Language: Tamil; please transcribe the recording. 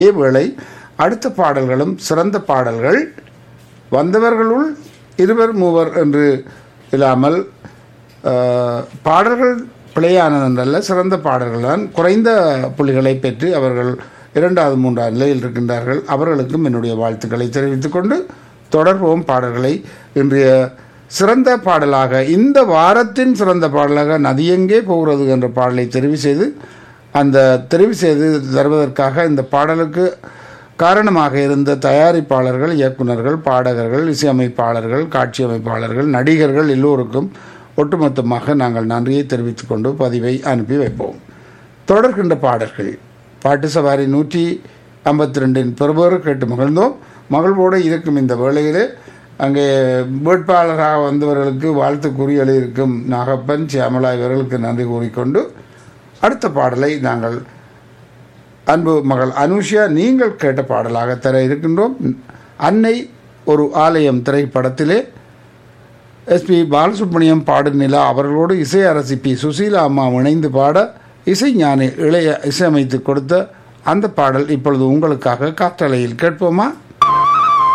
இதேவேளை அடுத்த பாடல்களும் சிறந்த பாடல்கள் வந்தவர்களுள் இருவர் மூவர் என்று இல்லாமல் ஆஹ், பாடல்கள் பிழையானதென்றல்ல சிறந்த பாடல்கள் தான் குறைந்த புள்ளிகளை பெற்று அவர்கள் இரண்டாவது மூன்றாவது நிலையில் இருக்கின்றார்கள் அவர்களுக்கும் என்னுடைய வாழ்த்துக்களை தெரிவித்துக் கொண்டு தொடர்போம் பாடல்களை இன்றைய சிறந்த பாடலாக இந்த வாரத்தின் சிறந்த பாடலாக நதியெங்கே போகிறது என்ற பாடலை தெரிவு செய்து அந்த தெரிவு செய்து தருவதற்காக இந்த பாடலுக்கு காரணமாக இருந்த தயாரிப்பாளர்கள் இயக்குனர்கள் பாடகர்கள் இசையமைப்பாளர்கள் காட்சி அமைப்பாளர்கள் நடிகர்கள் எல்லோருக்கும் ஒட்டுமொத்தமாக நாங்கள் நன்றியை தெரிவித்துக் கொண்டு பதிவை அனுப்பி வைப்போம் தொடர்கின்ற பாடல்கள் பாட்டு சவாரி நூற்றி ஐம்பத்தி ரெண்டின் பெறுபவர் கேட்டு மகிழ்ந்தோம் மகிழ்வோடு இருக்கும் இந்த வேளையிலே அங்கே வேட்பாளராக வந்தவர்களுக்கு வாழ்த்து கூறி எழுதியிருக்கும் நாகப்பன் சியாமலா இவர்களுக்கு நன்றி கூறிக்கொண்டு அடுத்த பாடலை நாங்கள் அன்பு மகள் அனுஷியா நீங்கள் கேட்ட பாடலாக தர இருக்கின்றோம் அன்னை ஒரு ஆலயம் திரைப்படத்திலே எஸ்பி பாலசுப்ரமணியம் பாடும் நிலா அவர்களோடு இசை அரசி பி சுசீலா அம்மா இணைந்து பாட இசை ஞானி இளைய இசையமைத்து கொடுத்த அந்த பாடல் இப்பொழுது உங்களுக்காக காற்றலையில் கேட்போமா